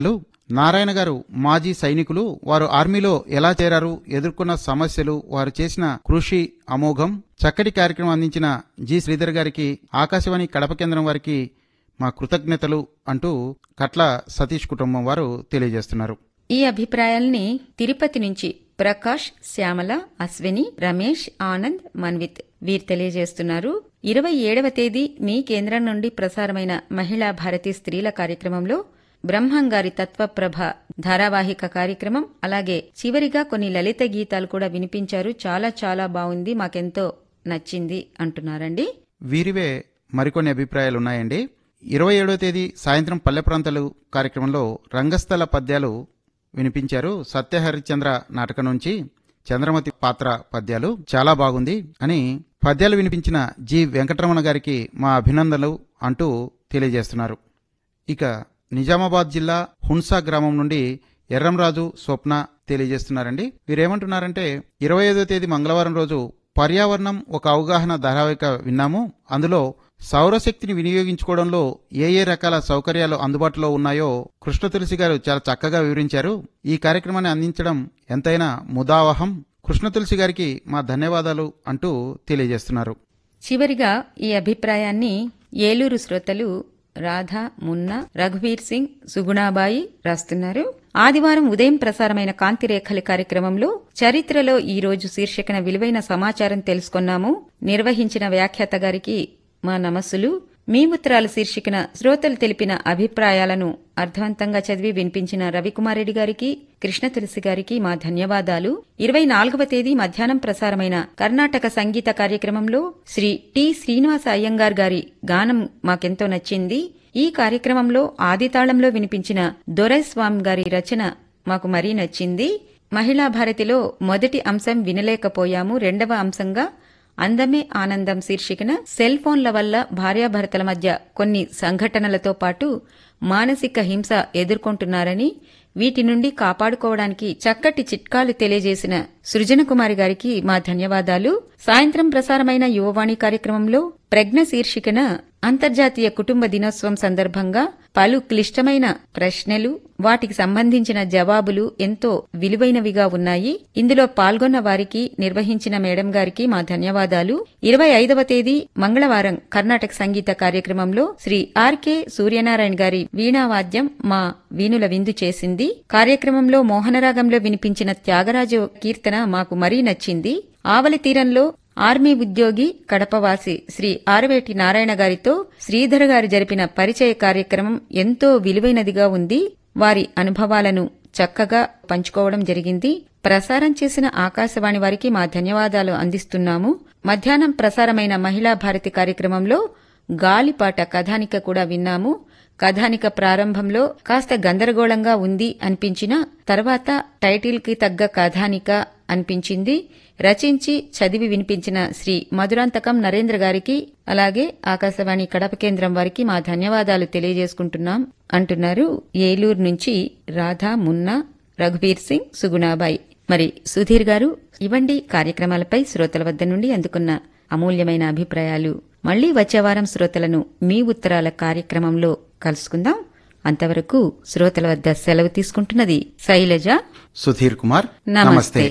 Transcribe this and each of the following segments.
లు నారాయణ గారు మాజీ సైనికులు వారు ఆర్మీలో ఎలా చేరారు ఎదుర్కొన్న సమస్యలు వారు చేసిన కృషి అమోఘం చక్కటి కార్యక్రమం అందించిన జి శ్రీధర్ గారికి ఆకాశవాణి కడప కేంద్రం వారికి మా కృతజ్ఞతలు అంటూ కట్ల సతీష్ కుటుంబం వారు తెలియజేస్తున్నారు ఈ అభిప్రాయాల్ని తిరుపతి నుంచి ప్రకాష్ శ్యామల అశ్విని రమేష్ ఆనంద్ మన్విత్ వీరు తెలియజేస్తున్నారు ఇరవై ఏడవ తేదీ మీ కేంద్రం నుండి ప్రసారమైన మహిళా భారతి స్త్రీల కార్యక్రమంలో బ్రహ్మంగారి తత్వప్రభ ధారావాహిక కార్యక్రమం అలాగే చివరిగా కొన్ని లలిత గీతాలు కూడా వినిపించారు చాలా చాలా బాగుంది మాకెంతో నచ్చింది అంటున్నారండి వీరివే మరికొన్ని అభిప్రాయాలు ఉన్నాయండి ఇరవై ఏడవ తేదీ సాయంత్రం పల్లె ప్రాంతాలు కార్యక్రమంలో రంగస్థల పద్యాలు వినిపించారు సత్యహరిశ్చంద్ర నాటకం నుంచి చంద్రమతి పాత్ర పద్యాలు చాలా బాగుంది అని పద్యాలు వినిపించిన జి వెంకటరమణ గారికి మా అభినందనలు అంటూ తెలియజేస్తున్నారు ఇక నిజామాబాద్ జిల్లా హున్సా గ్రామం నుండి ఎర్రంరాజు స్వప్న తెలియజేస్తున్నారండి వీరేమంటున్నారంటే ఇరవై ఐదో తేదీ మంగళవారం రోజు పర్యావరణం ఒక అవగాహన ధారావాహిక విన్నాము అందులో సౌరశక్తిని వినియోగించుకోవడంలో ఏ ఏ రకాల సౌకర్యాలు అందుబాటులో ఉన్నాయో కృష్ణ తులసి గారు చాలా చక్కగా వివరించారు ఈ కార్యక్రమాన్ని అందించడం ఎంతైనా ముదావహం కృష్ణ తులసి గారికి మా ధన్యవాదాలు అంటూ తెలియజేస్తున్నారు చివరిగా ఈ అభిప్రాయాన్ని ఏలూరు శ్రోతలు రాధా మున్నా రఘువీర్ సింగ్ సుగుణాబాయి రాస్తున్నారు ఆదివారం ఉదయం ప్రసారమైన కాంతిరేఖలి కార్యక్రమంలో చరిత్రలో ఈ రోజు శీర్షికన విలువైన సమాచారం తెలుసుకున్నాము నిర్వహించిన వ్యాఖ్యాత గారికి మా నమస్సులు మీ ఉత్తరాల శీర్షికన శ్రోతలు తెలిపిన అభిప్రాయాలను అర్థవంతంగా చదివి వినిపించిన రవికుమారెడ్డి గారికి కృష్ణ తులసి గారికి మా ధన్యవాదాలు ఇరవై నాలుగవ తేదీ మధ్యాహ్నం ప్రసారమైన కర్ణాటక సంగీత కార్యక్రమంలో శ్రీ టి శ్రీనివాస అయ్యంగార్ గారి గానం మాకెంతో నచ్చింది ఈ కార్యక్రమంలో ఆదితాళంలో వినిపించిన దొరైస్వామి గారి రచన మాకు మరీ నచ్చింది మహిళా భారతిలో మొదటి అంశం వినలేకపోయాము రెండవ అంశంగా అందమే ఆనందం శీర్షికన సెల్ ఫోన్ల వల్ల భార్యాభర్తల మధ్య కొన్ని సంఘటనలతో పాటు మానసిక హింస ఎదుర్కొంటున్నారని వీటి నుండి కాపాడుకోవడానికి చక్కటి చిట్కాలు తెలియజేసిన సృజన కుమారి గారికి మా ధన్యవాదాలు సాయంత్రం ప్రసారమైన యువవాణి కార్యక్రమంలో ప్రజ్ఞ శీర్షికన అంతర్జాతీయ కుటుంబ దినోత్సవం సందర్భంగా పలు క్లిష్టమైన ప్రశ్నలు వాటికి సంబంధించిన జవాబులు ఎంతో విలువైనవిగా ఉన్నాయి ఇందులో పాల్గొన్న వారికి నిర్వహించిన మేడం గారికి మా ధన్యవాదాలు ఇరవై ఐదవ తేదీ మంగళవారం కర్ణాటక సంగీత కార్యక్రమంలో శ్రీ ఆర్కే సూర్యనారాయణ గారి వీణావాద్యం మా వీణుల విందు చేసింది కార్యక్రమంలో మోహనరాగంలో వినిపించిన త్యాగరాజు కీర్తన మాకు మరీ నచ్చింది ఆవలి తీరంలో ఆర్మీ ఉద్యోగి కడపవాసి శ్రీ ఆరవేటి నారాయణ గారితో శ్రీధర్ గారు జరిపిన పరిచయ కార్యక్రమం ఎంతో విలువైనదిగా ఉంది వారి అనుభవాలను చక్కగా పంచుకోవడం జరిగింది ప్రసారం చేసిన ఆకాశవాణి వారికి మా ధన్యవాదాలు అందిస్తున్నాము మధ్యాహ్నం ప్రసారమైన మహిళా భారతి కార్యక్రమంలో గాలిపాట కథానిక కూడా విన్నాము కథానిక ప్రారంభంలో కాస్త గందరగోళంగా ఉంది అనిపించిన తర్వాత టైటిల్ కి తగ్గ కథానిక అనిపించింది రచించి చదివి వినిపించిన శ్రీ మధురాంతకం నరేంద్ర గారికి అలాగే ఆకాశవాణి కడప కేంద్రం వారికి మా ధన్యవాదాలు తెలియజేసుకుంటున్నాం అంటున్నారు ఏలూరు నుంచి రాధా మున్నా రఘువీర్ సింగ్ సుగుణాబాయి మరి సుధీర్ గారు ఇవ్వండి కార్యక్రమాలపై శ్రోతల వద్ద నుండి అందుకున్న అమూల్యమైన అభిప్రాయాలు మళ్లీ వచ్చే వారం శ్రోతలను మీ ఉత్తరాల కార్యక్రమంలో కలుసుకుందాం అంతవరకు శ్రోతల వద్ద సెలవు తీసుకుంటున్నది శైలజ సుధీర్ కుమార్ నమస్తే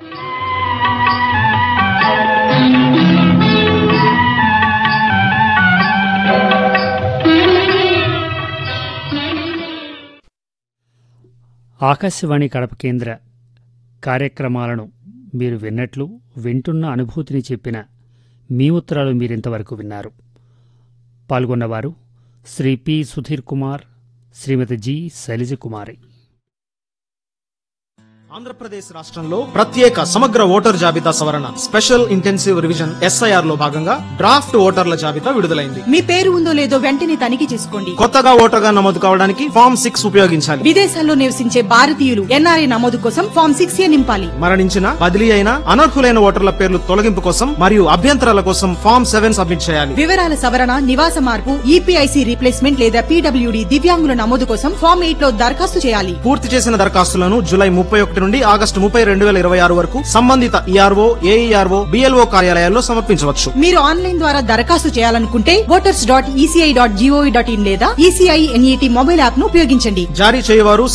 ఆకాశవాణి కడప కేంద్ర కార్యక్రమాలను మీరు విన్నట్లు వింటున్న అనుభూతిని చెప్పిన మీ ఉత్తరాలు మీరింతవరకు విన్నారు పాల్గొన్నవారు శ్రీ పి సుధీర్ కుమార్ శ్రీమతి జి శైలజ కుమారి ఆంధ్రప్రదేశ్ రాష్ట్రంలో ప్రత్యేక సమగ్ర ఓటర్ జాబితా సవరణ స్పెషల్ ఇంటెన్సివ్ రివిజన్ ఎస్ఐఆర్ లో భాగంగా డ్రాఫ్ట్ ఓటర్ల జాబితా విడుదలైంది మీ పేరు ఉందో లేదో వెంటనే తనిఖీ చేసుకోండి కొత్తగా ఓటర్గా నమోదు కావడానికి ఫామ్ సిక్స్ ఉపయోగించాలి విదేశాల్లో నివసించే భారతీయులు ఎన్ఆర్ఐ నమోదు కోసం ఫామ్ సిక్స్ ఏ నింపాలి మరణించిన బదిలీ అయిన అనర్హులైన ఓటర్ల పేర్లు తొలగింపు కోసం మరియు అభ్యంతరాల కోసం ఫామ్ సెవెన్ సబ్మిట్ చేయాలి వివరాల సవరణ నివాస మార్పు ఈపీఐసి రీప్లేస్మెంట్ లేదా పీడబ్ల్యూడి దివ్యాంగుల నమోదు కోసం ఫామ్ ఎయిట్ లో దరఖాస్తు చేయాలి పూర్తి చేసిన దరఖాస్తులను జూలై ముప్పై ఒకటి ఒకటి నుండి ఆగస్టు ముప్పై రెండు వేల ఇరవై ఆరు వరకు సంబంధిత ఈఆర్ఓ ఏఈఆర్ఓ బిఎల్ఓ కార్యాలయాల్లో సమర్పించవచ్చు మీరు ఆన్లైన్ ద్వారా దరఖాస్తు చేయాలనుకుంటే voters dot ECI dot GOV dot in లేదా ఈసీఐ ఎన్ఈటీ మొబైల్ యాప్ ను ఉపయోగించండి జారీ చేయవారు